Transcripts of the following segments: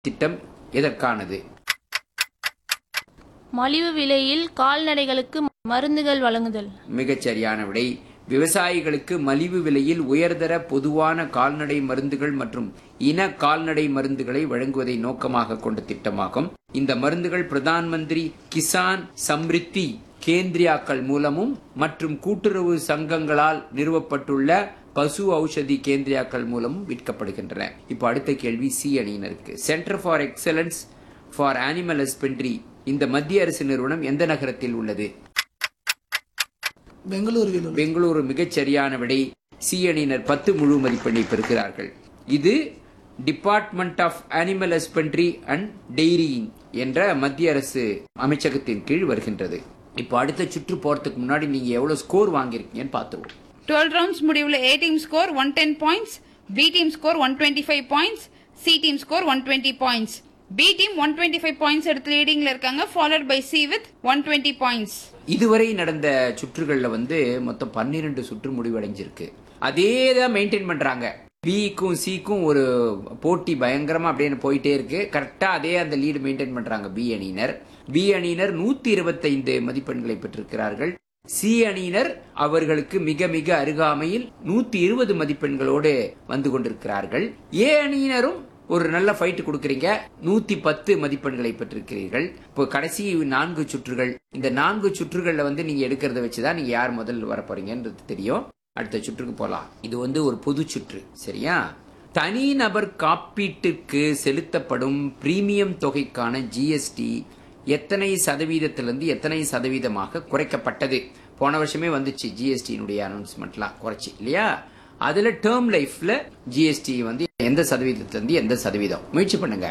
திட்டம் எதற்கானது மலிவு விலையில் கால்நடைகளுக்கு மருந்துகள் வழங்குதல் மிகச் சரியான விடை விவசாயிகளுக்கு மலிவு விலையில் உயர்தர பொதுவான கால்நடை மருந்துகள் மற்றும் இன கால்நடை மருந்துகளை வழங்குவதை நோக்கமாக கொண்ட திட்டமாகும் இந்த மருந்துகள் பிரதான் மந்திரி கிசான் சம்ரித்தி கேந்திரியாக்கள் மூலமும் மற்றும் கூட்டுறவு சங்கங்களால் நிறுவப்பட்டுள்ள பசு ஔஷதி கேந்திரியாக்கள் மூலமும் விற்கப்படுகின்றன இப்போ அடுத்த கேள்வி சி அணியினருக்கு centre for excellence for animal husbandry இந்த மத்திய அரசு நிறுவனம் எந்த நகரத்தில் உள்ளது பெங்களூருவில் உள்ள பெங்களூரு மிகச் சரியான விடை சி அணியினர் பத்து முழு மதிப்பெண்ணை பெறுகிறார்கள் இது department of animal husbandry and dairying என்ற மத்திய அரசு அமைச்சகத்தின் கீழ் வருகின்றது இப்போ அடுத்த சுற்று போறதுக்கு முன்னாடி நீங்க எவ்வளவு ஸ்கோர் வாங்கியிருக்கீங்கன்னு பார்த்துருவோம் டுவெல் ரவுண்ட்ஸ் முடிவுல A team score one ten points B team score one twenty five points C team score one twenty points B team one twenty five points எடுத்து லீடிங்ல இருக்காங்க followed by C with one twenty points இதுவரை நடந்த சுற்றுகள்ல வந்து மொத்தம் பன்னிரெண்டு சுற்று முடிவடைஞ்சிருக்கு அதே தான் மெயின்டைன் பண்றாங்க பிக்கும் சிக்கும் ஒரு போட்டி பயங்கரமா அப்படியே போயிட்டே இருக்கு கரெக்டா அதே அந்த லீடு மெயின்டைன் பண்றாங்க பி அணியினர் பி அணியினர் நூத்தி இருபத்தைந்து மதிப்பெண்களை பெற்றிருக்கிறார்கள் சி அணியினர் அவர்களுக்கு மிக மிக அருகாமையில் நூத்தி இருபது மதிப்பெண்களோடு வந்து கொண்டிருக்கிறார்கள் ஏ அணியினரும் ஒரு நல்ல ஃபைட் கொடுக்கறீங்க நூத்தி பத்து மதிப்பெண்களை பெற்றிருக்கிறீர்கள் இப்போ கடைசி நான்கு சுற்றுகள் இந்த நான்கு சுற்றுகள்ல வந்து நீங்க எடுக்கிறத வச்சுதான் நீங்க யார் முதல் வர போறீங்கன்றது தெரியும் அடுத்த சுற்றுக்கு போலாம் இது வந்து ஒரு பொது சுற்று சரியா தனிநபர் காப்பீட்டிற்கு செலுத்தப்படும் பிரீமியம் தொகைக்கான ஜிஎஸ்டி எத்தனை சதவீதத்திலிருந்து எத்தனை சதவீதமாக குறைக்கப்பட்டது போன வருஷமே வந்துச்சு ஜிஎஸ்டியினுடைய அனௌன்ஸ்மெண்ட்லாம் குறைச்சி இல்லையா அதுல டேர்ம் லைஃப்ல ஜிஎஸ்டி வந்து எந்த சதவீதத்துல இருந்து எந்த சதவீதம் முயற்சி பண்ணுங்க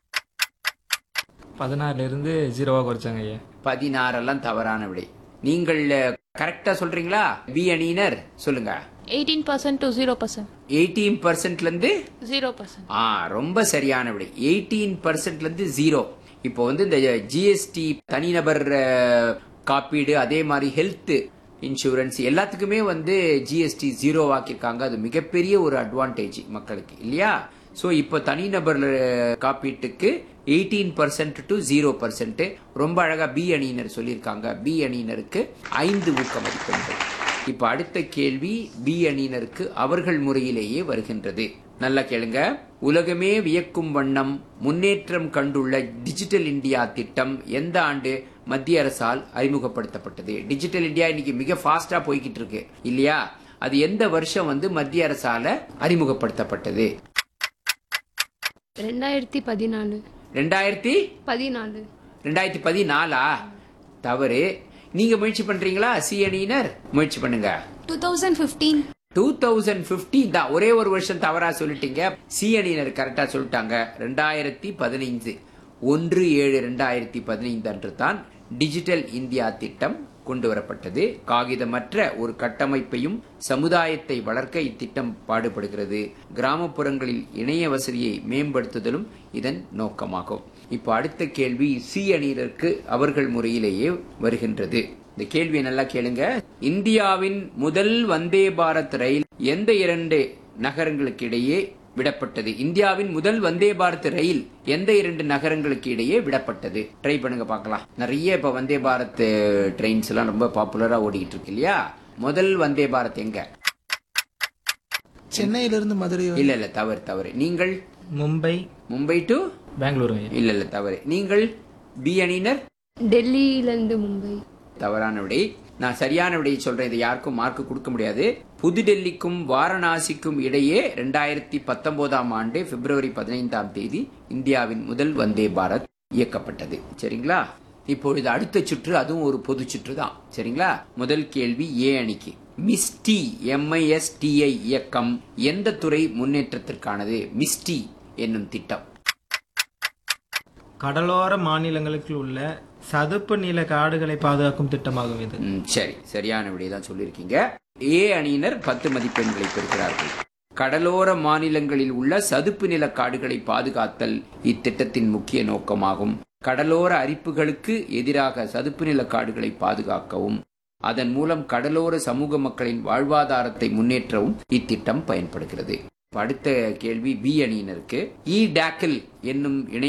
பதினாறுல இருந்து ஜீரோவா குறைச்சாங்க ஐயா பதினாறெல்லாம் தவறான விடை நீங்கள் கரெக்டா சொல்றீங்களா பி அணியினர் சொல்லுங்க eighteen percent to zero percent eighteen பர்சன்ட்ல இருந்து ஜீரோ பர்சன்ட் ஆ ரொம்ப சரியான விடை எயிட்டீன் பர்சன்ட்ல இருந்து ஜீரோ இப்போ வந்து இந்த ஜிஎஸ்டி தனிநபர் அஹ், காப்பீடு அதே மாதிரி ஹெல்த் இன்சூரன்ஸ் எல்லாத்துக்குமே வந்து ஜிஎஸ்டி ஜீரோ ஆக்கியிருக்காங்க அது மிகப்பெரிய ஒரு அட்வான்டேஜ் மக்களுக்கு இல்லையா சோ இப்போ தனிநபர் அஹ், காப்பீட்டுக்கு eighteen percent to zero percent ரொம்ப அழகா பி அணியினர் சொல்லியிருக்காங்க பி அணியினருக்கு ஐந்து ஊக்க மதிப்பெண்கள் இப்ப அடுத்த கேள்வி பி அணியினருக்கு அவர்கள் முறையிலேயே வருகின்றது நல்லா கேளுங்க உலகமே வியக்கும் வண்ணம் முன்னேற்றம் கண்டுள்ள டிஜிட்டல் இந்தியா திட்டம் எந்த ஆண்டு மத்திய அரசால் அறிமுகப்படுத்தப்பட்டது டிஜிட்டல் இந்தியா இன்னைக்கு மிக ஃபாஸ்டா போய்கிட்டு இருக்கு இல்லையா அது எந்த வருஷம் வந்து மத்திய அரசால அறிமுகப்படுத்தப்பட்டது ரெண்டாயிரத்தி பதினாலு ரெண்டாயிரத்தி பதினாலு ரெண்டாயிரத்தி பதினாலா தவறு நீங்க முயற்சி பண்றீங்களா சி அணியினர் முயற்சி பண்ணுங்க two thousand fifteen two thousand fifteen தான் ஒரே ஒரு வருஷம் தவறா சொல்லிட்டீங்க சி அணியினர் கரெக்டா சொல்லிட்டாங்க ரெண்டாயிரத்தி பதினைந்து ஒன்று ஏழு ரெண்டாயிரத்தி பதினைந்து அன்று தான் டிஜிட்டல் இந்தியா திட்டம் கொண்டு வரப்பட்டது காகிதமற்ற ஒரு கட்டமைப்பையும் சமுதாயத்தை வளர்க்க இத்திட்டம் பாடுபடுகிறது கிராமப்புறங்களில் இணைய வசதியை மேம்படுத்துதலும் இதன் நோக்கமாகும் இப்போ அடுத்த கேள்வி சி அணியினருக்கு அவர்கள் முறையிலேயே வருகின்றது இந்த கேள்வியை நல்லா கேளுங்க இந்தியாவின் முதல் வந்தே பாரத் ரயில் எந்த இரண்டு நகரங்களுக்கு இடையே விடப்பட்டது இந்தியாவின் முதல் வந்தே பாரத் ரயில் எந்த இரண்டு நகரங்களுக்கு இடையே விடப்பட்டது ட்ரை பண்ணுங்க பார்க்கலாம் நிறைய இப்ப வந்தே பாரத் ட்ரெயின்ஸ் எல்லாம் ரொம்ப பாப்புலரா ஓடிக்கிட்டு இருக்கு இல்லையா முதல் வந்தே பாரத் எங்க சென்னையிலிருந்து மதுரை வரை. இல்ல இல்ல தவறு தவறு நீங்கள் மும்பை மும்பை டு பெங்களூரு ஐயா இல்ல இல்ல தவறு நீங்கள் பி அணியினர் டெல்லியிலேருந்து மும்பை தவறான விடை நான் சரியான விடையை சொல்றேன் இது யாருக்கும் மார்க் கொடுக்க முடியாது புதுடெல்லிக்கும் வாரணாசிக்கும் இடையே ரெண்டாயிரத்தி பத்தொன்பதாம் ஆண்டு பிப்ரவரி பதினைந்தாம் தேதி இந்தியாவின் முதல் வந்தே பாரத் இயக்கப்பட்டது சரிங்களா இப்பொழுது அடுத்த சுற்று அதுவும் ஒரு பொது சுற்று தான் சரிங்களா முதல் கேள்வி ஏ அணிக்கு மிஸ்டி எம்ஐஎஸ்டிஐ இயக்கம் எந்த துறை முன்னேற்றத்திற்கானது மிஸ்டி என்னும் திட்டம் கடலோர மாநிலங்களுக்கு உள்ள சதுப்பு நில காடுகளை பாதுகாக்கும் திட்டமாகும் இது ம், சரி சரியான விடை தான் சொல்லியிருக்கீங்க ஏ அணியினர் பத்து மதிப்பெண்களை பெறுகிறார்கள் கடலோர மாநிலங்களில் உள்ள சதுப்பு நில காடுகளை பாதுகாத்தல் இத்திட்டத்தின் முக்கிய நோக்கமாகும் கடலோர அரிப்புகளுக்கு எதிராக சதுப்பு நில காடுகளை பாதுகாக்கவும் அதன் மூலம் கடலோர சமூக மக்களின் வாழ்வாதாரத்தை முன்னேற்றவும் இத்திட்டம் பயன்படுகிறது இப்ப அடுத்த கேள்வி பி அணியினருக்கு இ டாக்கில் என்னும் இணை